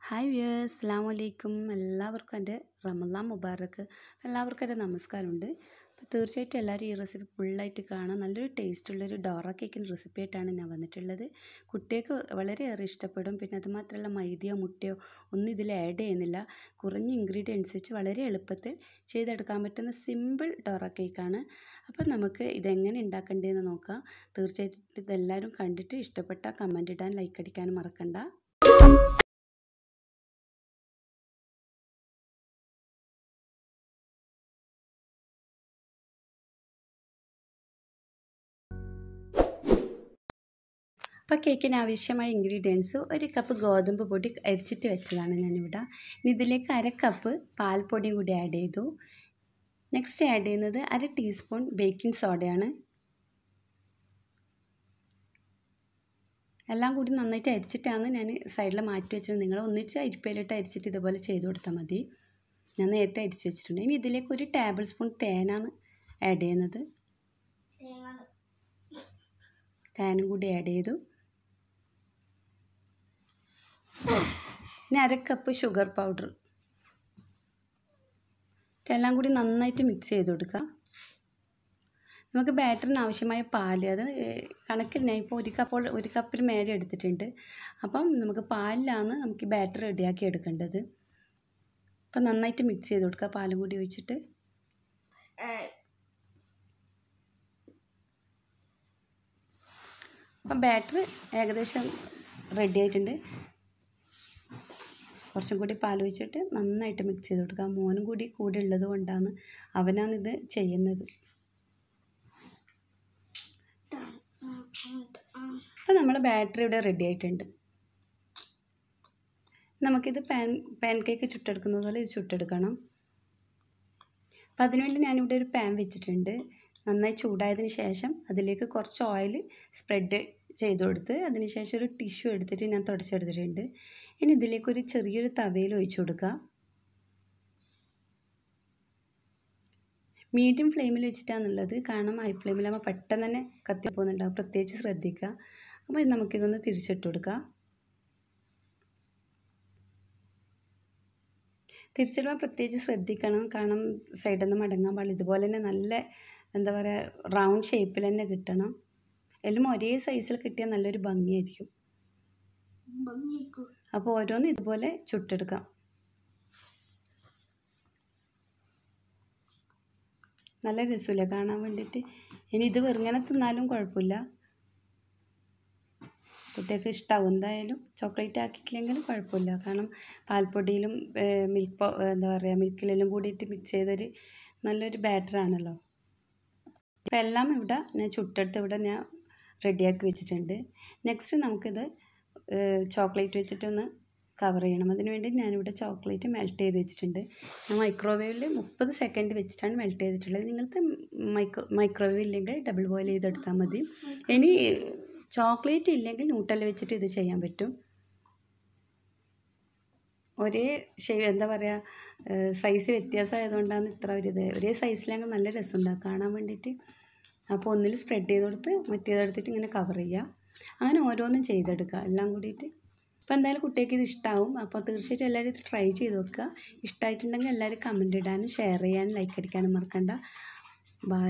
hi viewers അസ്സാം വലൈക്കും എല്ലാവർക്കും എൻ്റെ റമലാൻ മുബാറക്ക് എല്ലാവർക്കും എൻ്റെ നമസ്കാരമുണ്ട് അപ്പോൾ തീർച്ചയായിട്ടും എല്ലാവരും ഈ റെസിപ്പി ഫുള്ളായിട്ട് കാണാൻ നല്ലൊരു ടേസ്റ്റുള്ളൊരു ഡോറ കേക്കിൻ്റെ റെസിപ്പി ആയിട്ടാണ് ഞാൻ വന്നിട്ടുള്ളത് കുട്ടികൾക്ക് വളരെയേറെ ഇഷ്ടപ്പെടും പിന്നെ അതുമാത്രമല്ല മൈദയോ മുട്ടയോ ഒന്നും ഇതിൽ ആഡ് ചെയ്യുന്നില്ല കുറഞ്ഞ ഇൻഗ്രീഡിയൻസ് വെച്ച് വളരെ എളുപ്പത്തിൽ ചെയ്തെടുക്കാൻ പറ്റുന്ന സിമ്പിൾ ഡോറ കേക്കാണ് അപ്പോൾ നമുക്ക് ഇതെങ്ങനെ ഉണ്ടാക്കേണ്ടതെന്ന് നോക്കാം തീർച്ചയായിട്ടും ഇതെല്ലാവരും കണ്ടിട്ട് ഇഷ്ടപ്പെട്ട കമൻറ്റ് ഇടാൻ ലൈക്ക് അടിക്കാനും മറക്കണ്ട അപ്പോൾ കേക്കിന് ആവശ്യമായ ഇൻഗ്രീഡിയൻസ് ഒരു കപ്പ് ഗോതമ്പ് പൊടി അരിച്ചിട്ട് വെച്ചതാണ് ഞാനിവിടെ ഇനി ഇതിലേക്ക് അര കപ്പ് പാൽപ്പൊടിയും കൂടി ആഡ് ചെയ്തു നെക്സ്റ്റ് ആഡ് ചെയ്യുന്നത് അര ടീസ്പൂൺ ബേക്കിംഗ് സോഡയാണ് എല്ലാം കൂടി നന്നായിട്ട് അരിച്ചിട്ടാണ് ഞാൻ സൈഡിൽ മാറ്റി വെച്ചത് നിങ്ങൾ ഒന്നിച്ച് അരിപ്പയിലിട്ട് അരിച്ചിട്ട് ഇതുപോലെ ചെയ്ത് കൊടുത്താൽ മതി ഞാൻ നേരത്തെ അരിച്ച് വെച്ചിട്ടുണ്ട് ഇനി ഇതിലേക്ക് ഒരു ടേബിൾ സ്പൂൺ തേനാണ് ആഡ് ചെയ്യുന്നത് തേനും കൂടി ആഡ് ചെയ്തു ഇനി അര കപ്പ് ഷുഗർ പൗഡർ എല്ലാം കൂടി നന്നായിട്ട് മിക്സ് ചെയ്ത് കൊടുക്കുക നമുക്ക് ബാറ്ററിന് ആവശ്യമായ പാൽ അത് കണക്കിൽ ഞാൻ ഇപ്പോൾ ഒരു കപ്പോൾ ഒരു കപ്പിൽ മേലെ എടുത്തിട്ടുണ്ട് അപ്പം നമുക്ക് പാലിലാണ് നമുക്ക് ബാറ്റർ റെഡിയാക്കി എടുക്കേണ്ടത് അപ്പം നന്നായിട്ട് മിക്സ് ചെയ്ത് കൊടുക്കുക പാലും കൂടി ഒഴിച്ചിട്ട് അപ്പം ബാറ്റർ ഏകദേശം റെഡി ആയിട്ടുണ്ട് കുറച്ചും കൂടി പാലൊഴിച്ചിട്ട് നന്നായിട്ട് മിക്സ് ചെയ്ത് കൊടുക്കുക മോനും കൂടി കൂടെ ഉള്ളത് കൊണ്ടാണ് അവനാണിത് ചെയ്യുന്നത് അപ്പം നമ്മൾ ബാറ്ററി ഇവിടെ റെഡി ആയിട്ടുണ്ട് നമുക്കിത് പാൻ പാൻ കേക്ക് ചുട്ടെടുക്കുന്നത് പോലെ ഇത് ചുട്ടെടുക്കണം അപ്പം അതിനുവേണ്ടി ഞാനിവിടെ ഒരു പാൻ വെച്ചിട്ടുണ്ട് നന്നായി ചൂടായതിന് ശേഷം അതിലേക്ക് കുറച്ച് ഓയിൽ സ്പ്രെഡ് ചെയ്ത് കൊടുത്ത് അതിന് ശേഷം ഒരു ടിഷ്യൂ എടുത്തിട്ട് ഞാൻ തുടച്ചെടുത്തിട്ടുണ്ട് ഇനി ഇതിലേക്ക് ഒരു ചെറിയൊരു തവയിൽ ഒഴിച്ചു കൊടുക്കുക മീഡിയം ഫ്ലെയിമിൽ വെച്ചിട്ടാണുള്ളത് കാരണം ഹൈ ഫ്ലെയിമിലാകുമ്പോൾ പെട്ടെന്ന് തന്നെ കത്തി പോകുന്നുണ്ടാവും പ്രത്യേകിച്ച് ശ്രദ്ധിക്കുക അപ്പോൾ നമുക്കിതൊന്ന് തിരിച്ചിട്ട് കൊടുക്കുക തിരിച്ചിടുമ്പോൾ പ്രത്യേകിച്ച് ശ്രദ്ധിക്കണം കാരണം സൈഡിൽ നിന്ന് മടങ്ങാൻ പാടില്ല ഇതുപോലെ തന്നെ നല്ല എന്താ പറയുക റൗണ്ട് ഷേപ്പിൽ തന്നെ കിട്ടണം എല്ലാം ഒരേ സൈസിൽ കിട്ടിയാൽ നല്ലൊരു ഭംഗിയായിരിക്കും അപ്പോൾ ഓരോന്ന് ഇതുപോലെ ചുട്ടെടുക്കാം നല്ല രസമില്ല കാണാൻ വേണ്ടിയിട്ട് ഇനി ഇത് വെറുങ്ങനെ തിന്നാലും കുഴപ്പമില്ല കുട്ടികൾക്ക് ഇഷ്ടമാവും എന്തായാലും ചോക്ലേറ്റ് ആക്കിയിട്ടില്ലെങ്കിലും കുഴപ്പമില്ല കാരണം പാൽപ്പൊടിയിലും മിൽക്ക് എന്താ പറയുക മിൽക്കിലെല്ലാം കൂടിയിട്ട് മിക്സ് ചെയ്തൊരു നല്ലൊരു ബാറ്ററാണല്ലോ ഇപ്പം എല്ലാം ഇവിടെ ഞാൻ ചുട്ടെടുത്ത് ഇവിടെ ഞാൻ റെഡിയാക്കി വെച്ചിട്ടുണ്ട് നെക്സ്റ്റ് നമുക്കിത് ചോക്ലേറ്റ് വെച്ചിട്ടൊന്ന് കവർ ചെയ്യണം അതിന് വേണ്ടി ഞാനിവിടെ ചോക്ലേറ്റ് മെൽറ്റ് ചെയ്ത് വെച്ചിട്ടുണ്ട് ഞാൻ മൈക്രോവേവിൽ മുപ്പത് സെക്കൻഡ് വെച്ചിട്ടാണ് മെൽറ്റ് ചെയ്തിട്ടുള്ളത് നിങ്ങൾക്ക് മൈക്രോ മൈക്രോവേവ് ഇല്ലെങ്കിൽ ഡബിൾ ബോയിൽ ചെയ്തെടുത്താൽ മതി ഇനി ചോക്ലേറ്റ് ഇല്ലെങ്കിൽ ന്യൂട്ടൽ വെച്ചിട്ട് ഇത് ചെയ്യാൻ പറ്റും ഒരേ ഷേവ് എന്താ പറയുക സൈസ് വ്യത്യാസമായതുകൊണ്ടാണ് ഇത്ര ഒരു ഇത് ഒരേ സൈസിലാണെങ്കിൽ നല്ല രസമുണ്ടാകും കാണാൻ വേണ്ടിയിട്ട് അപ്പോൾ ഒന്നിൽ സ്പ്രെഡ് ചെയ്ത് കൊടുത്ത് മറ്റേതെടുത്തിട്ട് ഇങ്ങനെ കവർ ചെയ്യുക അങ്ങനെ ഓരോന്നും ചെയ്തെടുക്കുക എല്ലാം കൂടിയിട്ട് അപ്പോൾ എന്തായാലും കുട്ടികൾക്ക് ഇത് ഇഷ്ടമാവും അപ്പോൾ തീർച്ചയായിട്ടും എല്ലാവരും ഇത് ട്രൈ ചെയ്ത് നോക്കുക ഇഷ്ടമായിട്ടുണ്ടെങ്കിൽ എല്ലാവരും കമൻറ്റ് ഇടാനും ഷെയർ ചെയ്യാനും ലൈക്ക് അടിക്കാനും മറക്കണ്ട ബായ്